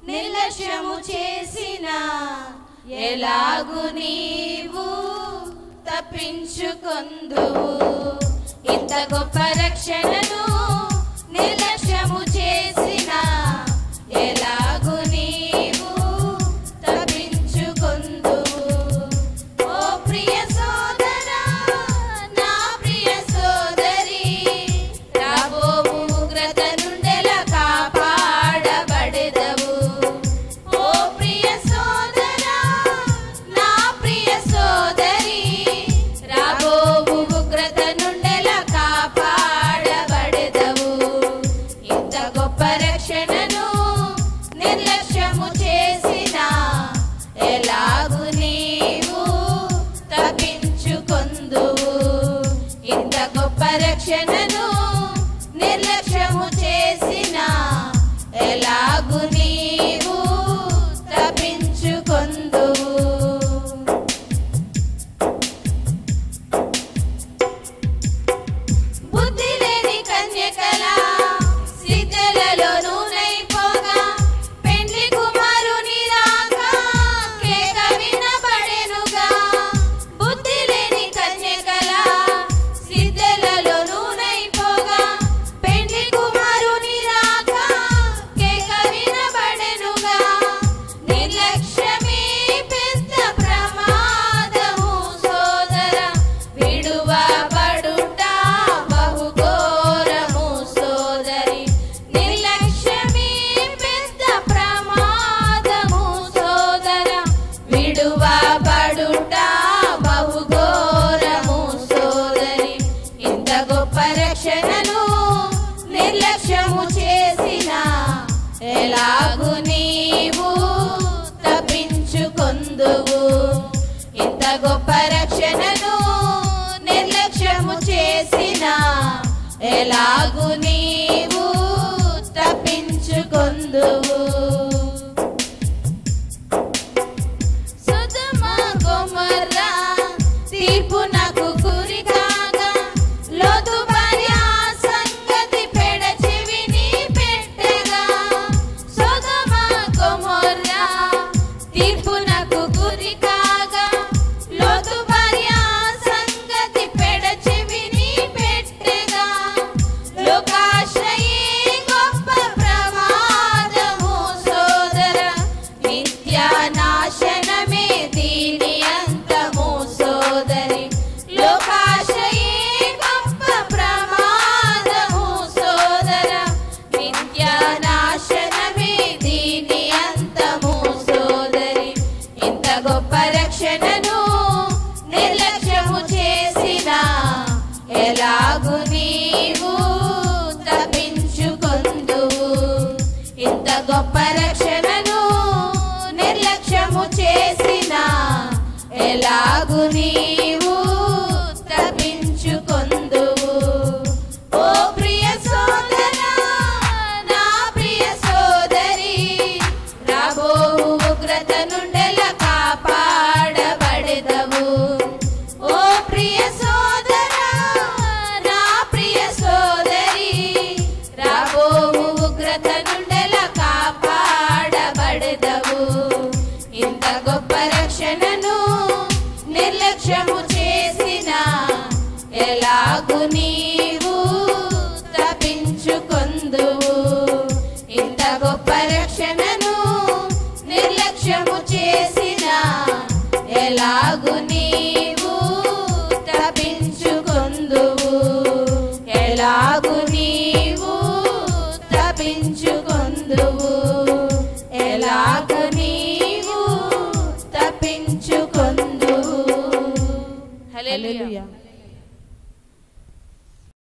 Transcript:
నిర్లక్ష్యము చేసిన ఎలాగు నీవు తప్పించుకొందువు ఇంత గొప్ప రక్షణను నిర్లక్ష్యము చేసిన ఎలాగు నీవు తప్పించుకొందువు ఓ ప్రియ సోదరా నా ప్రియ సోదరి రాబోవు ఉగ్రత నుండెల కాపాడబడెదవు ఓ ప్రియ సోదరా నా ప్రియ సోదరి రాబోవు ఉగ్రత నుండెల కాపాడబడెదవు ఇంత గొప్ప రక్షణను నిర్లక్ష్యము చేసిన ఎలాగు నీవు తప్పించుకొందువు ఇంత గొప్ప రక్షణను నిర్లక్ష్యము చేసిన ఎలాగు నీవు తప్పించుకొందువు బుద్ధి లేని కన్యకల సిద్ధలలో నూనైపోగా పెండ్లి కుమారుని రాక కేక వినబడెనుగా బుద్ధి లేని కన్యకల సిద్ధలలో నూనైపోగా పెండ్లి కుమారుని రాక కేక వినబడెనుగా నిర్లక్ష్యమే పెద్ద ప్రమాదము సోదర విడువబడుట బహుఘోరము సోదరి నిర్లక్ష్యమే పెద్ద ప్రమాదము సోదర విడువబడుట బహుఘోరము సోదరి ఇంత గొప్ప రక్షణను నిర్లక్ష్యము చేసిన ఎలాగు నీవు తప్పించుకొందువు ఇంత గొప్ప రక్షణను నిర్లక్ష్యము చేసిన ఎలాగు నీవు తప్పించుకొందువు సుధమ గొమర్రా తీర్పు నాకు గురి కాగా లోతు భార్య సంగతి పెడ చెవిని పెట్టగా సుధమ గొమర్రా తీర్పు నాకు గురి కాగా లోతు భార్య సంగతి పెడ చెవిని పెట్టగా లోకాశ్రయే గొప్ప ప్రమాదము సోదర నిత్య నాశనమే దీని అంతము సోదరి లోకాశ్రయే గొప్ప ప్రమాదము సోదర నిత్య నాశనమే దీని అంతము సోదరి ఇంత గొప్ప రక్షణను నిర్లక్ష్యము చేసిన ఎలాగు నీవు తప్పించుకొందువు ఇంత గొప్ప రక్షణను నిర్లక్ష్యము చేసిన ఎలాగు నీవు తప్పించుకొందువు ఓ ప్రియ సోదరా నా ప్రియ సోదరి రాబో ఉగ్రత నుండెల కాపాడబడెదవు ఓ ప్రియ సోదరా నా ప్రియ సోదరి రాబో ఉగ్రత నుండెల కాపాడబడెదవు ఇంత గొప్ప రక్షణను నిర్లక్ష్యము చేసిన ఎలాగు నీవు తప్పించుకొందువు ఇంత గొప్ప రక్షణను నిర్లక్ష్యము చేసిన ఎలాగు నీవు తప్పించుకొందువు ఎలాగు నీవు తప్పించుకొందువు ఎలాగు నీవు తప్పించుకొందువు హల్లెలూయా